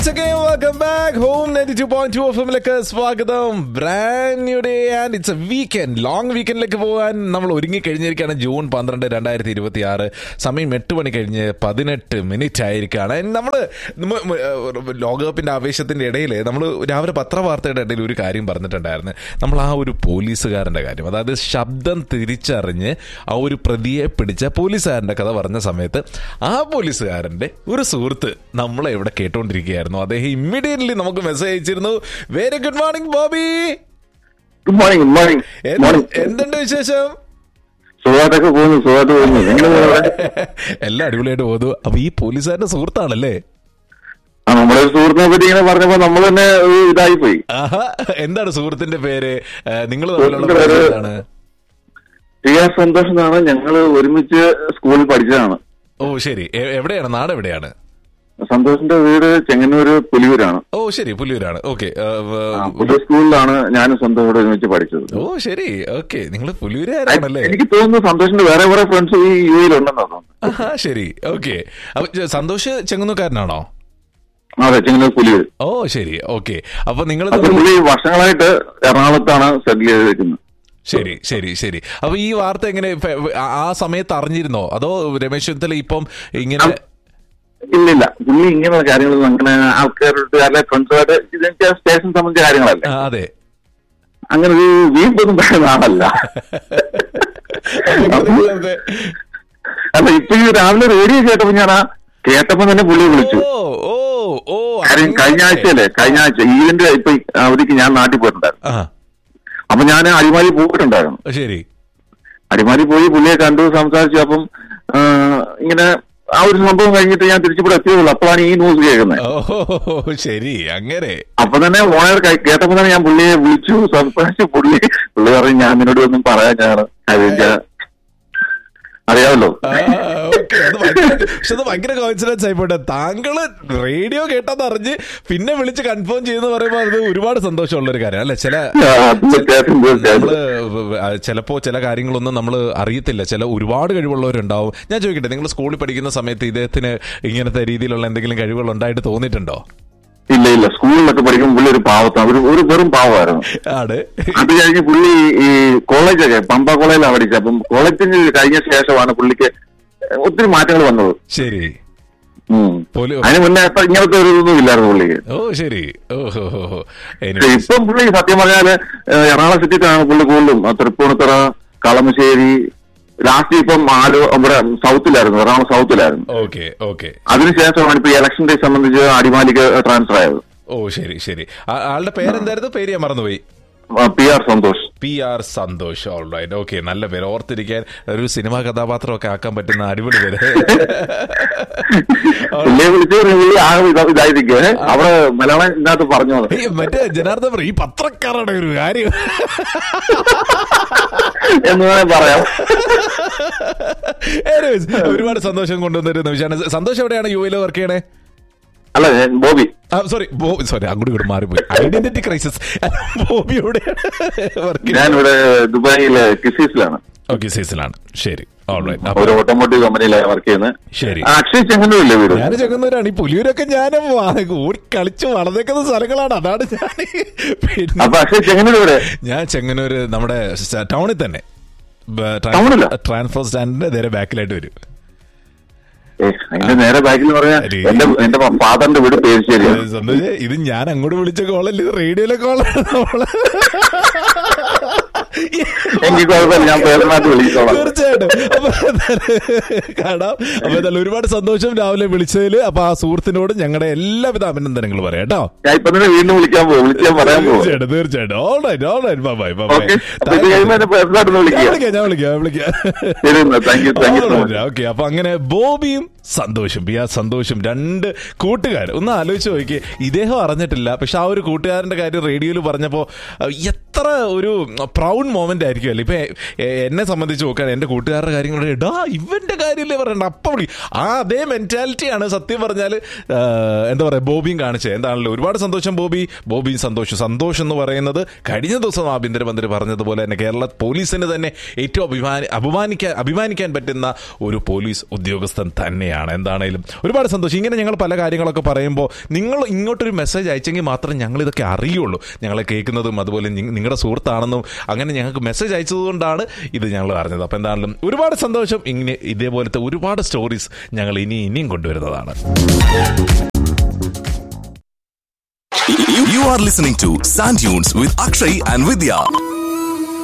Welcome back home ninety two point two F എമ്മിലേക്ക് സ്വാഗതം brand new day and it's a weekend long വീക്കെൻഡിലേക്ക് പോകാൻ നമ്മൾ ഒരുങ്ങി കഴിഞ്ഞിരിക്കുകയാണ് ജൂൺ പന്ത്രണ്ട് രണ്ടായിരത്തി ഇരുപത്തി ആറ് സമയം എട്ട് മണി കഴിഞ്ഞ് പതിനെട്ട് മിനിറ്റ് ആയിരിക്കുകയാണ് നമ്മൾ ലോകകപ്പിന്റെ ആവേശത്തിന്റെ ഇടയിൽ നമ്മൾ രാവിലെ പത്രവാർത്തയുടെ ഇടയിൽ ഒരു കാര്യം പറഞ്ഞിട്ടുണ്ടായിരുന്നു നമ്മൾ ആ ഒരു പോലീസുകാരന്റെ കാര്യം അതായത് ശബ്ദം തിരിച്ചറിഞ്ഞ് ആ ഒരു പ്രതിയെ പിടിച്ച പോലീസുകാരന്റെ കഥ പറഞ്ഞ സമയത്ത് ആ പോലീസുകാരന്റെ ഒരു സുഹൃത്ത് നമ്മളെ ഇവിടെ കേട്ടോണ്ടിരിക്കുകയായിരുന്നു അദ്ദേഹം ഇമ്മീഡിയറ്റ്ലി നമുക്ക് മെസ്സേജ് അയച്ചിരുന്നു very good morning Bobby good morning good morning എന്ത്- മോർണിംഗ് എന്തുണ്ട് വിശേഷം സുഖമായിട്ടൊക്കെ പോകുന്നു സുഖമായിട്ട് പോകുന്നു നിങ്ങൾ എല്ലാം അടിപൊളിയായിട്ട് പോകുന്നു അപ്പൊ ഈ പോലീസുകാരന്റെ സുഹൃത്താണല്ലേ ആ നമ്മുടെ ഒരു സുഹൃത്തിനെ പറ്റി ഇങ്ങനെ പറഞ്ഞപ്പോ നമ്മൾ തന്നെ ഒരു ഇതായി പോയി ആഹാ എന്താണ് സുഹൃത്തിന്റെ പേര് നിങ്ങൾ തമ്മിലുള്ള സുഹൃത്തിന്റെ പേര് പരിചയം എന്താണ് ടി ആർ സന്തോഷ് എന്നാണ് ഞങ്ങൾ ഒരുമിച്ച് സ്കൂളിൽ പഠിച്ചതാണ് ഓ ശരി എ- എവിടെയാണ് നാട് എവിടെയാണ് സന്തോഷിന്റെ വീട് ചെങ്ങന്നൂര് പുലിയൂരാണ് ഓ ശരി പുല്ലൂരാണ് ഓക്കെ ആ, പുതിയ സ്കൂളിലാണ് ഞാനും സന്തോഷോട് ഒരുമിച്ച് പഠിച്ചത് ഓ ശരി ഓക്കെ നിങ്ങൾ പുല്ലൂരുകാരാണല്ലേ എനിക്ക് തോന്നുന്നു സന്തോഷിന്റെ വേറെ കുറെ ഫ്രണ്ട്സ് ഈ യു എയിലുണ്ടെന്നാ തോന്നുന്നു ആഹാ ശരി ഓക്കെ അപ്പൊ ചെ- സന്തോഷ് ചെങ്ങന്നൂക്കാരനാണോ അതെ ചെങ്ങന്നൂർ പുലിയൂർ ഓ ശരി ഓക്കെ അപ്പൊ നിങ്ങൾ അപ്പൊ പുള്ളി വർഷങ്ങളായിട്ട് എറണാകുളത്താണ് സെറ്റിൽ ചെയ്ത് വെക്കുന്നത് ശരി ശരി ശരി അപ്പൊ ഈ വാർത്ത എങ്ങനെ ഫെ- ആ- ആ സമയത്ത് അറിഞ്ഞിരുന്നോ അതോ രമേശ് ചെന്നിത്തല ഇപ്പം ഇങ്ങനെ ഇല്ലില്ല പുള്ളി ഇങ്ങനെയുള്ള കാര്യങ്ങളൊന്നും അങ്ങനെ ആൾക്കാരുടെ അല്ലെ ഫ്രണ്ട്സുമായിട്ട് ഇതെനിക്ക് സ്റ്റേഷൻ സംബന്ധിച്ച കാര്യങ്ങളല്ലേ ആ, അതെ അങ്ങനെ ഒരു വീമ്പൊന്നും പറയുന്ന ആളല്ല അപ്പൊ നിങ്ങളത് അല്ല ഇപ്പൊ ഈ രാവിലെ റേഡിയോ കേട്ടപ്പോ ഞാൻ ആ കേട്ടപ്പോ തന്നെ പുള്ളി വിളിച്ചു ഓ ഓ ഓ കാര്യം അങ്ങനെ. കഴിഞ്ഞ ആഴ്ചയല്ലേ കഴിഞ്ഞ ആഴ്ച ഈവന്റ് ഇപ്പൊ അവധിക്ക് ഞാൻ നാട്ടിൽ പോയിട്ടുണ്ടായിരുന്നു ആ അപ്പൊ ഞാൻ അടിമാലി പോയിട്ടുണ്ടായിരുന്നു ശരി അടിമാലി പോയി പുള്ളിയെ കണ്ടു സംസാരിച്ചു അപ്പം ആ, ഇങ്ങനെ ആ ഒരു സംഭവം കഴിഞ്ഞിട്ട് ഞാൻ തിരിച്ചിവിടെ എത്തിയതുള്ളൂ അപ്പോഴാണ് ഈ ന്യൂസ് കേൾക്കുന്നത് ഓ ശരി അങ്ങനെ അപ്പൊ തന്നെ ഓണർ കേട്ടപ്പോ തന്നെ ഞാൻ പുള്ളിയെ വിളിച്ചു സംസാരിച്ചു പുള്ളി പുള്ളി പറഞ്ഞു ഞാൻ നിന്നോട് ഒന്നും പറയാൻ ഞാൻ അതിന്റെ അറിയാമല്ലോ ആ, okay. അത് ഭയങ്കര- പക്ഷെ അത് ഭയങ്കര കോയിൻസിഡൻസ് ആയിപ്പോട്ടെ താങ്കള് റേഡിയോ കേട്ടെന്ന് അറിഞ്ഞ് പിന്നെ വിളിച്ച് കൺഫേം ചെയ്തെന്ന് പറയുമ്പോൾ അത് ഒരുപാട് സന്തോഷമുള്ള ഒരു കാര്യം അല്ലെ ചില ആ, തീർച്ചയായിട്ടും തീർച്ചയായിട്ടും നമ്മള് ആ, ചിലപ്പോ ചില കാര്യങ്ങളൊന്നും നമ്മൾ അറിയത്തില്ല ചില ഒരുപാട് കഴിവുള്ളവരുണ്ടാവും ഞാൻ ചോദിക്കട്ടെ നിങ്ങൾ സ്കൂളിൽ പഠിക്കുന്ന സമയത്ത് ഇദ്ദേഹത്തിന് ഇങ്ങനത്തെ രീതിയിലുള്ള എന്തെങ്കിലും കഴിവുകൾ ഉണ്ടായിട്ട് തോന്നിയിട്ടുണ്ടോ ഇല്ല ഇല്ല സ്കൂളിലൊക്കെ പഠിക്കുമ്പോൾ പുള്ളി ഒരു പാവത്താണ് ഒരു ഒരു വെറും പാവമായിരുന്നു ആണ് അത് കഴിഞ്ഞ് പുള്ളി ഈ കോളേജൊക്കെ പമ്പ കോളേജിലാണ് പഠിച്ചത് അപ്പം കോളേജിന് കഴിഞ്ഞ ശേഷമാണ് പുള്ളിക്ക് ഒത്തിരി മാറ്റങ്ങൾ വന്നത് ശരി ഉം. പോലി അതിന് മുന്നേ ഇപ്പൊ ഇങ്ങനത്തെ ഒരു ഇതൊന്നും ഇല്ലായിരുന്നു പുള്ളിക്ക് ഓ ശരി ഓ ഹോ ഹോ ഹോ പക്ഷെ Anyways. ഇപ്പം പുള്ളി സത്യം പറഞ്ഞാല് ഏഹ്, എറണാകുളം സിറ്റിയിലാണ് പുള്ളി കൂടുതലും ആ, തൃപ്പൂണിത്തറ കളമശ്ശേരി ലാസ്റ്റ് ഇപ്പം ആലോ ഇവിടെ സൗത്തിലായിരുന്നു എറണാകുളം സൗത്തിലായിരുന്നു ഓക്കെ ഓക്കെ അതിനുശേഷമാണ് ഇപ്പൊ ഇലക്ഷൻ ഡേ സംബന്ധിച്ച് അടിമാലിക്ക് ട്രാൻസ്ഫർ ആയത് ഓ ശരി ശരി ആ- ആളുടെ പേരെന്തായിരുന്നു പേര് ഞാൻ മറന്നുപോയി ആ, P R Santhosh P R Santhosh alright okay നല്ല പേര് ഓർത്തിരിക്കാൻ ഒരു സിനിമാ കഥാപാത്രമൊക്കെ ആക്കാൻ പറ്റുന്ന അടിപൊളി പേര് പുള്ളിയെ വിളിച്ച് പറഞ്ഞു, പുള്ളി ആകെ ഇതാ- ഇതായിരിക്കുവേ അവിടെ മലയാളം ഇതിനകത്ത് പറഞ്ഞു അത്. ഈ മറ്റേ ജനാർദ്ദൻ പറയും, ഈ പത്രക്കാരുടെ ഒരു കാര്യം എന്ന് വേണേ പറയാം Anyways, ഒരുപാട് സന്തോഷം കൊണ്ടുവന്നൊരു നിമിഷമാണ് സന്തോഷം എവിടെയാണ് യു എയിൽ വർക്ക് ചെയ്യണേ അല്ല ഞാൻ ബോബി സോറി സോറി അങ്ങോട്ട് ഇങ്ങോട്ട് മാറിപ്പോയി ഐഡന്റിറ്റി ക്രൈസിസ് ബോബി എവിടെയാണ് വർക്ക് ഞാനിവിടെ ദുബായിലെ കിസീസിലാണ് ഓക്കെ സീസണിലാണ് ശരി ഓൾറൈറ്റ് അപ്പൊ ഒരു ഓട്ടോമോട്ടീവ് കമ്പനിയിലാണ് വർക്ക് ചെയ്യുന്നത് ശരി ആ, അക്ഷയ് ചെങ്ങന്നൂരില്ലേ വീട് ഞാൻ ചെങ്ങന്നൂരാണ് ഈ പുലിയൂരൊക്കെ ഞാൻ ഓടി കളിച്ച് വളർന്നേക്കുന്ന സ്ഥലങ്ങളാണ് അതാണ് ഞാൻ പിന്നെ അപ്പൊ അക്ഷയ് ചെങ്ങന്നൂർ ഇവിടെ ഞാൻ ചെങ്ങന്നൂര് നമ്മുടെ സ്റ്റ- ടൗണിൽ തന്നെ ബ- ട്രാൻസ്- ടൗണിലോ? ട്രാൻസ്പോർട്ട് സ്റ്റാൻഡിന്റെ നേരെ ബാക്കിലായിട്ട് വരും ഏ, അതിന്റെ നേരെ ബാക്കിൽ പറഞ്ഞാൽ അരി. എന്റെ എന്റെ ഫാദറിന്റെ വീട് പേരിശ്ശേരിയാണ് സന്തോഷ്, ഇത് ഞാൻ അങ്ങോട്ട് വിളിച്ച കോളല്ല ഇത് റേഡിയോയിലെ കോളാണ് നമ്മള് എനിക്ക് കുഴപ്പമില്ല ഞാൻ പേരനായിട്ട് വിളിച്ചോളാം തീർച്ചയായിട്ടും അപ്പൊ എന്തായാലും കാണാം അപ്പൊ എന്തായാലും ഒരുപാട് സന്തോഷം രാവിലെ വിളിച്ചതിൽ അപ്പൊ ആ സുഹൃത്തിനോട് ഞങ്ങളുടെ എല്ലാവിധ അഭിനന്ദനങ്ങളും പറയാം കേട്ടോ ഞാൻ ഇപ്പൊ തന്നെ വീണ്ടും വിളിക്കാൻ പോകും വിളിക്കാൻ പറയാൻ പോകും തീർച്ചയായിട്ടും തീർച്ചയായിട്ടും alright alright bye bye bye okay അപ്പൊ ഇത് കഴിയുമ്പോ എന്നെ പേരനായിട്ട് ഞാൻ വിളിക്കുക വിളിക്കാം ഞാൻ വിളിക്കാം ഞാൻ വിളിക്കാം ശരി thank you thank you so much okay അപ്പൊ അങ്ങനെ ബോബിയും സന്തോഷും ബിയാ സന്തോഷും രണ്ട് കൂട്ടുകാർ ഒന്ന് ആലോചിച്ച് നോക്കി ഇദ്ദേഹം അറിഞ്ഞിട്ടില്ല പക്ഷെ ആ ഒരു കൂട്ടുകാരന്റെ കാര്യം റേഡിയോയിൽ പറഞ്ഞപ്പോ അഹ് എത്ര ഒരു പ്രൗഡ് പ്രൗഡ് മൊമെന്റ് ആയിരിക്കും അല്ലേ ഇപ്പൊ എ- എ- എന്നെ സംബന്ധിച്ച് നോക്കാൻ എന്റെ കൂട്ടുകാരുടെ കാര്യങ്ങൾ എടാ ഇവന്റെ കാര്യമല്ലേ പറയണ്ട അപ്പം വിളി ആ അതേ മെന്റാലിറ്റിയാണ് സത്യം പറഞ്ഞാൽ എന്താ പറയാ ബോബിയും കാണിച്ചത് എന്താണല്ലോ ഒരുപാട് സന്തോഷം ബോബി ബോബിയും സന്തോഷം സന്തോഷം എന്ന് പറയുന്നത് കഴിഞ്ഞ ദിവസം ആഭ്യന്തരമന്ത്രി പറഞ്ഞതുപോലെ തന്നെ കേരള പോലീസിന് തന്നെ ഏറ്റവും അഭിമാനി അപമാനിക്കാൻ അഭിമാനിക്കാൻ പറ്റുന്ന ഒരു പോലീസ് ഉദ്യോഗസ്ഥൻ തന്നെയാണ് എന്താണേലും ഒരുപാട് സന്തോഷം ഇങ്ങനെ ഞങ്ങൾ പല കാര്യങ്ങളൊക്കെ പറയുമ്പോൾ നിങ്ങൾ ഇങ്ങോട്ടൊരു മെസ്സേജ് അയച്ചെങ്കിൽ മാത്രം ഞങ്ങൾ ഇതൊക്കെ അറിയുള്ളൂ ഞങ്ങളെ കേൾക്കുന്നതും അതുപോലെ നി- നിങ്ങളുടെ സുഹൃത്താണെന്നും അങ്ങനെ ഞങ്ങൾക്ക് മെസ്സേജ് അയച്ചതുകൊണ്ടാണ് ഇത് ഞങ്ങൾ അറിഞ്ഞത് അപ്പോൾ എന്താണെങ്കിലും ഒരുപാട് സന്തോഷം ഇങ്ങനെ ഇതേപോലത്തെ ഒരുപാട് സ്റ്റോറീസ് ഞങ്ങൾ ഇനി ഇനിയും കൊണ്ടുവരുന്നതാണ് You, you are listening to Sand Dunes with Akshay and Vidya.